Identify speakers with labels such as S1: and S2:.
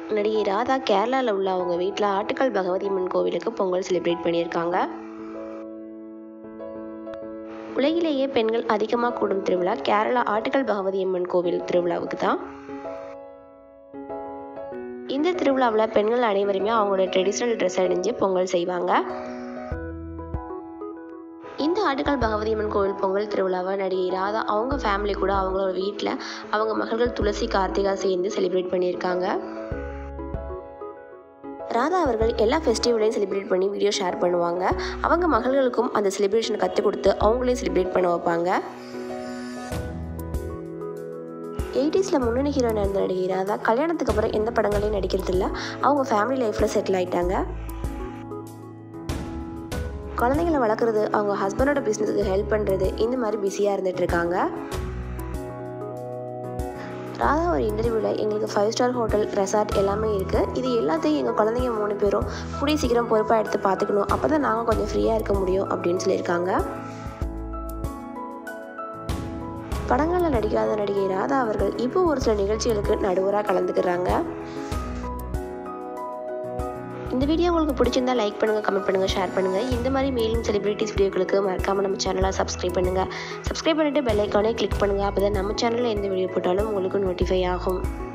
S1: நடிகை ராதா கேரளாவில் உள்ள அவங்க வீட்டில் ஆட்டுக்கல் பகவதி அம்மன் கோவிலுக்கு பொங்கல் செலிப்ரேட் பண்ணியிருக்காங்க உலகிலேயே பெண்கள் அதிகமாக கூடும் திருவிழா கேரளா ஆட்டுக்கல் பகவதி அம்மன் கோவில் திருவிழாவுக்கு தான் இந்த திருவிழாவில் பெண்கள் அனைவருமே அவங்களோட ட்ரெடிஷ்னல் ட்ரெஸ் அணிஞ்சு பொங்கல் செய்வாங்க இந்த ஆட்டுக்கால் பகவதி அம்மன் கோவில் பொங்கல் திருவிழாவை நடிகை ராதா அவங்க ஃபேமிலி கூட அவங்களோட வீட்டில் அவங்க மகள்கள் துளசி கார்த்திகா சேர்ந்து செலிப்ரேட் பண்ணியிருக்காங்க ராதா அவர்கள் எல்லா ஃபெஸ்டிவலையும் செலிப்ரேட் பண்ணி வீடியோ ஷேர் பண்ணுவாங்க அவங்க மகள்களுக்கும் அந்த செலிப்ரேஷனை கற்றுக் கொடுத்து அவங்களையும் செலிப்ரேட் பண்ண வைப்பாங்க எயிட்டிஸில் முன்னணி ஹீரோயின் இருந்த நடிகை ராதா கல்யாணத்துக்கு அப்புறம் எந்த படங்களையும் நடிக்கிறது இல்லை அவங்க ஃபேமிலி லைஃப்பில் செட்டில் ஆயிட்டாங்க குழந்தைங்களை வளர்க்குறது அவங்க ஹஸ்பண்டோட பிஸ்னஸுக்கு ஹெல்ப் பண்ணுறது இந்த மாதிரி பிஸியாக இருந்துட்டு இருக்காங்க ராதா ஒரு இன்டர்வியூவில் எங்களுக்கு ஃபைவ் ஸ்டார் ஹோட்டல் ரெசார்ட் எல்லாமே இருக்குது இது எல்லாத்தையும் எங்கள் குழந்தைங்க மூணு பேரும் கூடிய சீக்கிரம் பொறுப்பாக எடுத்து பார்த்துக்கணும் அப்போ தான் நாங்கள் கொஞ்சம் ஃப்ரீயாக இருக்க முடியும் அப்படின்னு சொல்லியிருக்காங்க படங்களில் நடிக்காத நடிகை ராதா அவர்கள் இப்போ ஒரு சில நிகழ்ச்சிகளுக்கு நடுவராக கலந்துக்கிறாங்க இந்த வீடியோ உங்களுக்கு பிடிச்சிருந்தா லைக் பண்ணுங்கள் கமெண்ட் பண்ணுங்கள் ஷேர் பண்ணுங்கள் இந்த மாதிரி மேலும் செலிபிரிட்டிஸ் வீடியோக்களுக்கு மறக்காமல் நம்ம சேனலை சப்ஸ்கிரைப் பண்ணுங்கள் சப்ஸ்கிரைப் பண்ணிவிட்டு பெல் ஐக்கானே கிளிக் பண்ணுங்கள் அப்போ தான் நம்ம சேனலில் எந்த வீடியோ போட்டாலும் உங்களுக்கு நோட்டிஃபை ஆகும்